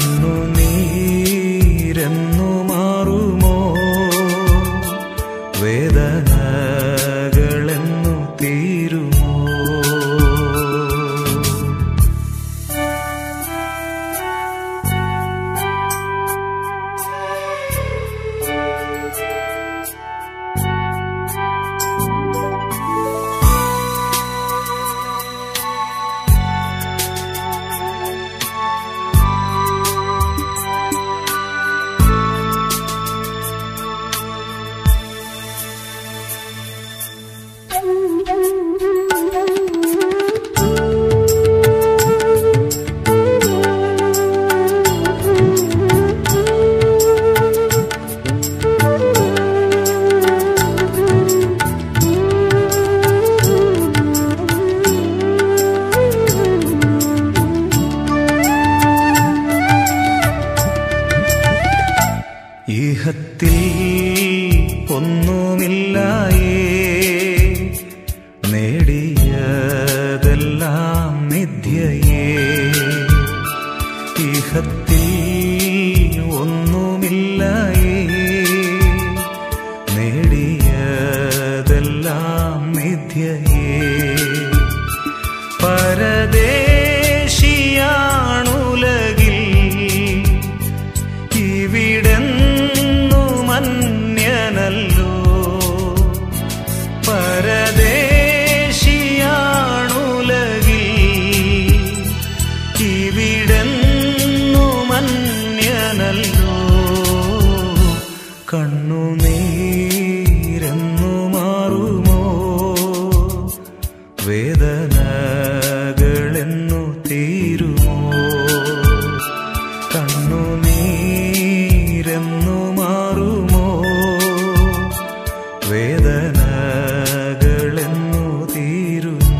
കണ്ണുനീരെന്നു മാറുമോ വേദനകളെന്നു തീരുമോ ഈഹത്തിൽ ഒന്നുമില്ലായേ നേടിയതെല്ലാം നിധ്യയേ ഈഹത്തിൽ ഒന്നുമില്ലായേ നേടിയതെല്ലാം നിധ്യയേ പരദേശിയാണുലകിൽ ഇവിടെന്നു മന്യനല്ലോ പരദേശിയാണുലകിൽ ഇവിടെന്നു മന്യനല്ലോ കണ്ണുനീരെന്നു മാറുമോ വേദനകളെന്നു തീരുമോ കണ്ണുനീരെന്നു മാറുമോ വേദനകളെന്നു തീരുമോ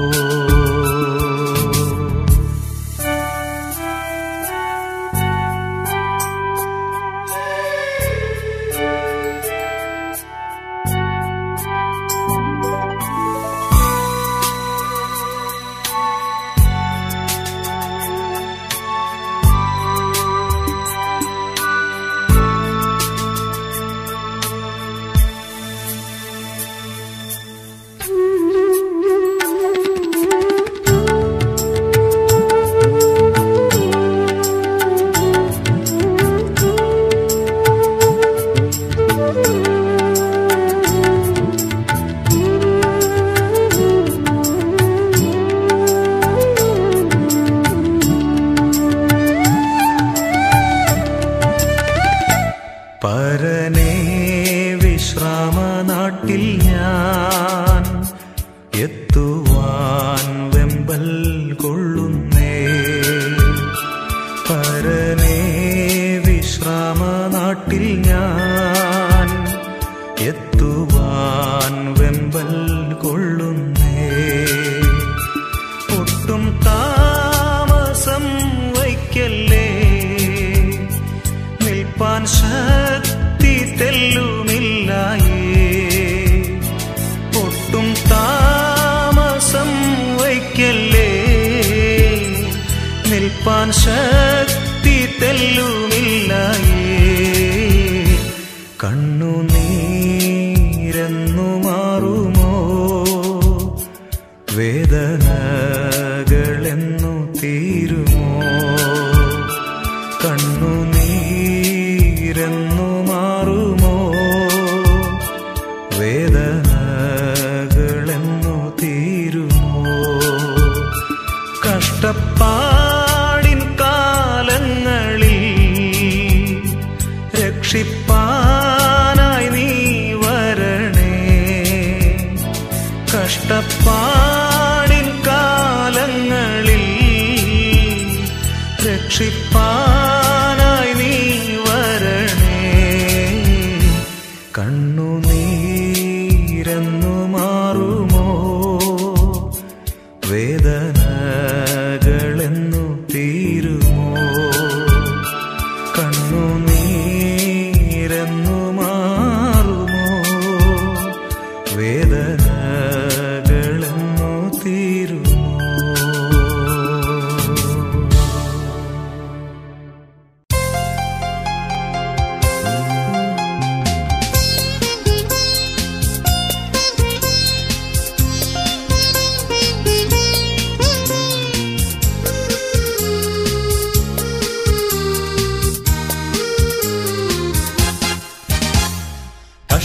പരനേ വിശ്രാമനാട്ടിൽ ഞാൻ എത്തുവാൻ വെമ്പൽ കൊള്ളുന്നേ പരനേ വിശ്രാമനാട്ടിൽ ഞാൻ എത്തുവാൻ വെമ്പൽ കൊള്ളുന്നേ ഒട്ടും താമസം വയ്ക്കല്ലേ നിൽപ്പാൻ ശക്തി തെല്ലുമില്ലായേ ഒട്ടും താമസം വയ്ക്കല്ലേ നിൽപ്പാൻ ശക്തി തെല്ലുമില്ലായേ കണ്ണുനീരെന്നു മാറുമോ വേദനകളെന്നു തീരുമോ കണ്ണുനീരെന്നു മാറുമോ വേദനകളെന്നു തീരുമോ കഷ്ടപ്പാടിൻ കാലങ്ങളിൽ രക്ഷിപ്പാനായി നീ വരണേ കഷ്ടപ്പാടിൻ കാലങ്ങളിൽ രക്ഷിപ്പാനായി നീ വരണേ കണ്ണുനീരെന്നു മാറുമോ വേദനകളെന്നു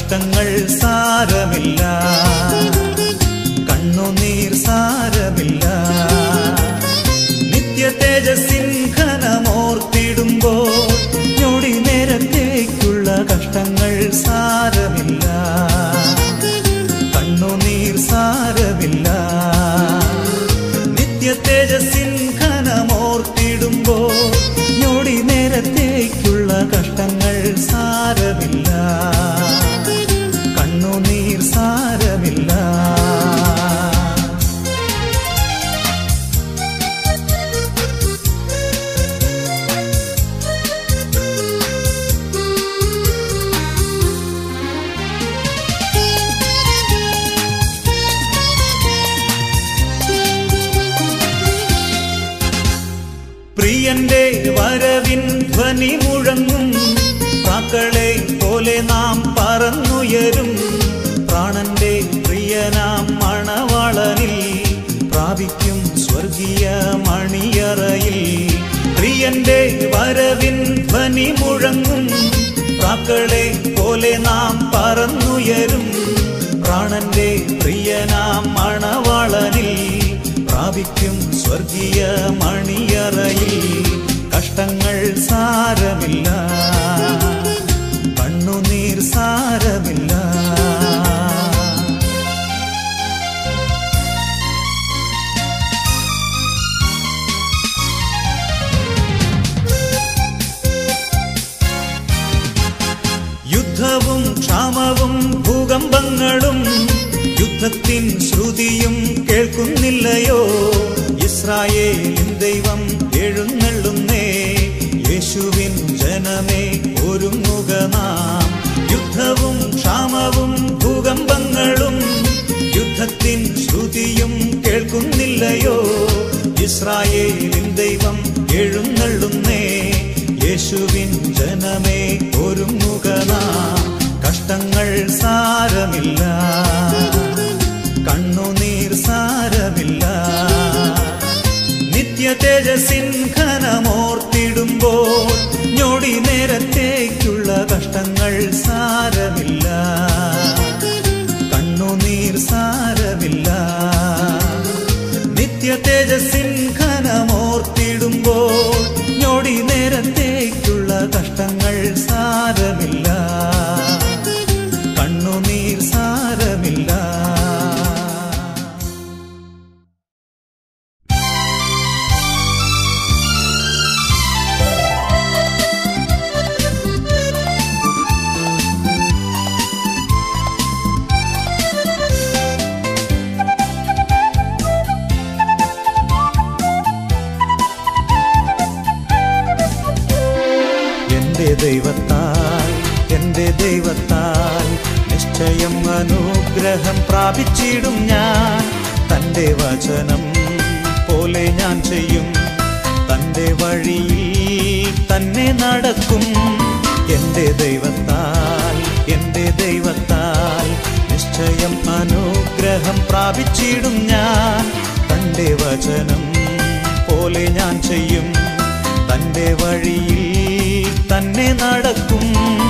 കഷ്ടങ്ങൾ സാരമില്ല കണ്ണുനീർ സാരമില്ല നിത്യ തേജസ്സിൻ ഘനമോർത്തിടുമ്പോൾ ഞൊടി നേരത്തേക്കുള്ള കഷ്ടങ്ങൾ സാരമില്ല കണ്ണുനീർ സാരമില്ല നിത്യ തേജസ്സിൻ ഘനമോർത്തിടുമ്പോൾ ഞൊടി നേരത്തേക്കുള്ള കഷ്ടങ്ങൾ സാരമില്ല കണ്ണുനീർ സാരമില്ല പ്രിയന്റെ വരവിൻ ധ്വനി മുഴങ്ങും പ്രാക്കളെ പോലെ നാം പറന്നുയരും പ്രാണന്റെ പ്രിയനാം മണവാളനിൽ പ്രാപിക്കും സ്വർഗീയ മണിയറയിൽ പ്രിയന്റെ വരവിൻ ധ്വനി മുഴങ്ങും പ്രാക്കളെ പോലെ നാം പറന്നുയരും പ്രാണന്റെ പ്രിയനാം മണവാളനിൽ പ്രാപിക്കും സ്വർഗീയ മണിയറയിൽ കഷ്ടങ്ങൾ സാരമില്ല കണ്ണുനീർ സാരമില്ല യുദ്ധവും ക്ഷാമവും ഭൂകമ്പങ്ങളും യുദ്ധത്തിൻ ശ്രുതിയും കേൾക്കുന്നില്ലയോ ഇസ്രായേലിൻ ദൈവം എഴുന്നള്ളുന്നേ യേശുവിൻ ജനമേ ഒരുങ്ങുക നാം യുദ്ധവും ക്ഷാമവും ഭൂകമ്പങ്ങളും യുദ്ധത്തിൻ ശ്രുതിയും കേൾക്കുന്നില്ലയോ ഇസ്രായേലിൻ ദൈവം എഴുന്നള്ളുന്നേ യേശുവിൻ ജനമേ ഒരുങ്ങുക നാം കഷ്ടങ്ങൾ സാരമില്ല കണ്ണുനീർ സാരമില്ല നിത്യ തേജസ്സിൻ ഘനമോർത്തിടുമ്പോൾ ഞൊടി നേരത്തേക്കുള്ള കഷ്ടങ്ങൾ സാരമില്ല കണ്ണുനീർ സാരമില്ല നിത്യ തേജസ്സിൻ ഘനമോർത്തിടുമ്പോൾ ഞൊടി നേരത്തേക്കുള്ള കഷ്ടങ്ങൾ സാരമില്ല കണ്ണുനീർ സാരമില്ല എന്റെ ദൈവത്താൽ എന്റെ ദൈവത്താൽ നിശ്ചയം അനുഗ്രഹം പ്രാപിച്ചിടും ഞാൻ തന്റെ വചനം പോലെ ഞാൻ ചെയ്യും തന്റെ വഴിയിൽ തന്നെ നടക്കും എന്റെ ദൈവത്താൽ എന്റെ ദൈവത്താൽ നിശ്ചയം അനുഗ്രഹം പ്രാപിച്ചിടും ഞാൻ തന്റെ വചനം പോലെ ഞാൻ ചെയ്യും തന്റെ വഴിയിൽ തന്നെ നടക്കും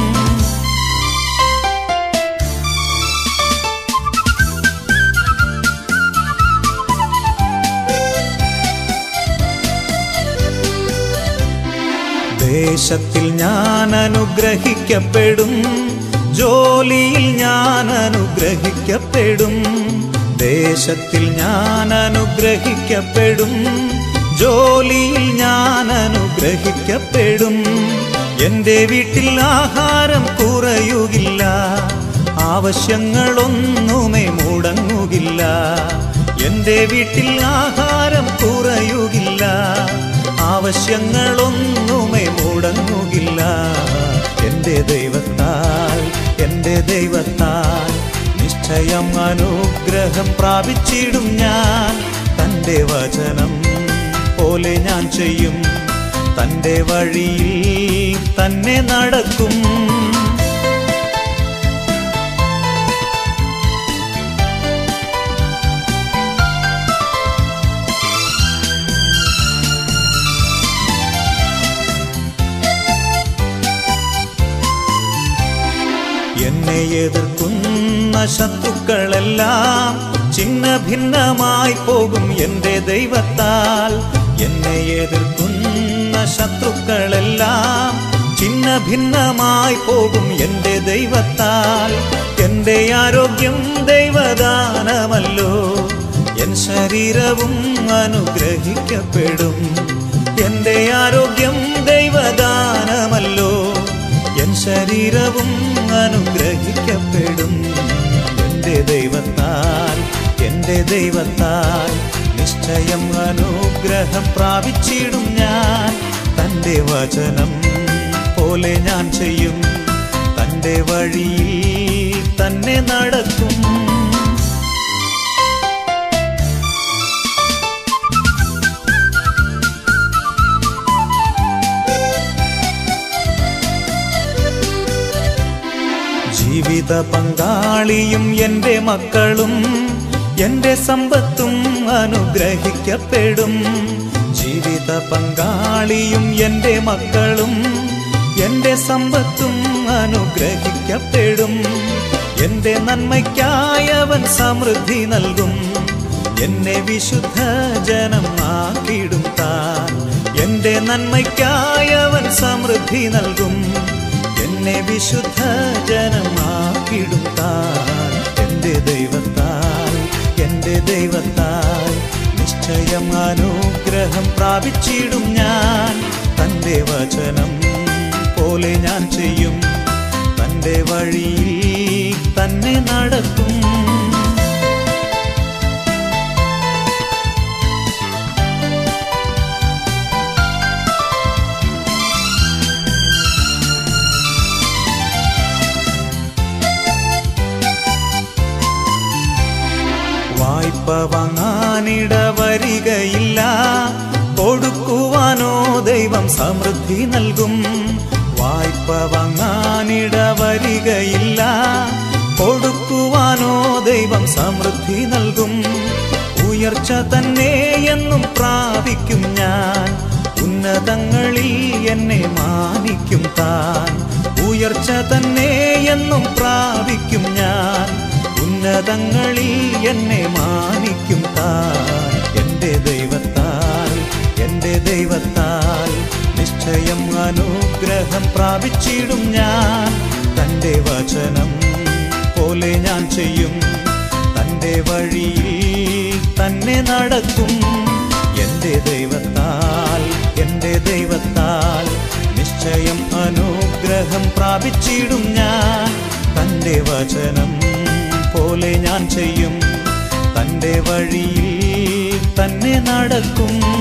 ദേശത്തിൽ ഞാൻ അനുഗ്രഹിക്കപ്പെടും ജോലിയിൽ ഞാൻ അനുഗ്രഹിക്കപ്പെടും ദേശത്തിൽ ഞാൻ അനുഗ്രഹിക്കപ്പെടും ജോലിയിൽ ഞാൻ അനുഗ്രഹിക്കപ്പെടും എന്റെ വീട്ടിൽ ആഹാരം കുറയുകില്ല ആവശ്യങ്ങളൊന്നുമേ മുടങ്ങുകില്ല എന്റെ വീട്ടിൽ ആഹാരം കുറയുകില്ല ആവശ്യങ്ങളൊന്നുമേ മുടങ്ങുകില്ല എന്റെ ദൈവത്താൽ എന്റെ ദൈവത്താൽ നിശ്ചയം അനുഗ്രഹം പ്രാപിച്ചിടും ഞാൻ തന്റെ വചനം പോലെ ഞാൻ ചെയ്യും തന്റെ വഴിയിൽ തന്നെ നടക്കും എന്നെ എതിർക്കുന്ന ശത്രുക്കളെല്ലാം ചിന്ന ഭിന്നമായി പോകും എൻ്റെ ദൈവത്താൽ എന്നെ എതിർക്കുന്ന ശത്രുക്കളെല്ലാം ചിന്ന ഭിന്നമായി പോകും എൻ്റെ ദൈവത്താൽ എൻ്റെ ആരോഗ്യം ദൈവദാനമല്ലോ എൻ ശരീരവും അനുഗ്രഹിക്കപ്പെടും എൻ്റെ ആരോഗ്യം ദൈവദാനമല്ലോ എൻ ശരീരവും അനുഗ്രഹിക്കപ്പെടും എൻ്റെ ദൈവത്താൽ എൻ്റെ ദൈവത്താൽ നിശ്ചയം അനുഗ്രഹം പ്രാപിച്ചിടും ഞാൻ തൻ്റെ വചനം പോലെ ഞാൻ ചെയ്യും തൻ്റെ വഴിയിൽ തന്നെ നടക്കും ജീവിത പങ്കാളിയും എൻ്റെ മക്കളും എൻ്റെ സമ്പത്തും അനുഗ്രഹിക്കപ്പെടും ജീവിത പങ്കാളിയും എൻ്റെ മക്കളും എൻ്റെ സമ്പത്തും അനുഗ്രഹിക്കപ്പെടും എൻ്റെ നന്മയ്ക്കായവൻ സമൃദ്ധി നൽകും എന്നെ വിശുദ്ധ ജനം ആക്കിടും താൻ എൻ്റെ നന്മയ്ക്കായവൻ സമൃദ്ധി നൽകും എന്നെ വിശുദ്ധ ജനമാക്കിടും താൻ എൻ്റെ ദൈവത്താൽ എൻ്റെ ദൈവത്താൽ നിശ്ചയം അനുഗ്രഹം പ്രാപിച്ചിടും ഞാൻ തൻ്റെ വചനം പോലെ ഞാൻ ചെയ്യും തൻ്റെ വഴിയിൽ തന്നെ നടക്കും വായ്പ വാങ്ങാനിട വരികയില്ല കൊടുക്കുവാനോ ദൈവം സമൃദ്ധി നൽകും വായ്പ വാങ്ങാനിട വരികയില്ല കൊടുക്കുവാനോ ദൈവം സമൃദ്ധി നൽകും ഉയർച്ച തന്നെ എന്നും പ്രാപിക്കും ഞാൻ ഉന്നതങ്ങളിൽ എന്നെ മാനിക്കും താൻ ഉയർച്ച തന്നെ എന്നും പ്രാപിക്കും ഞാൻ ഉന്നതങ്ങളിൽ എന്നെ മാനിക്കും താൻ എൻ്റെ ദൈവത്താൽ എൻ്റെ ദൈവത്താൽ നിശ്ചയം അനുഗ്രഹം പ്രാപിച്ചിടും ഞാൻ തൻ്റെ വചനം പോലെ ഞാൻ ചെയ്യും തൻ്റെ വഴിയിൽ തന്നെ നടക്കും എൻ്റെ ദൈവത്താൽ എൻ്റെ ദൈവത്താൽ നിശ്ചയം അനുഗ്രഹം പ്രാപിച്ചിടും ഞാൻ തൻ്റെ വചനം പോലെ ഞാൻ ചെയ്യും തൻ്റെ വഴിയിൽ തന്നെ നടക്കും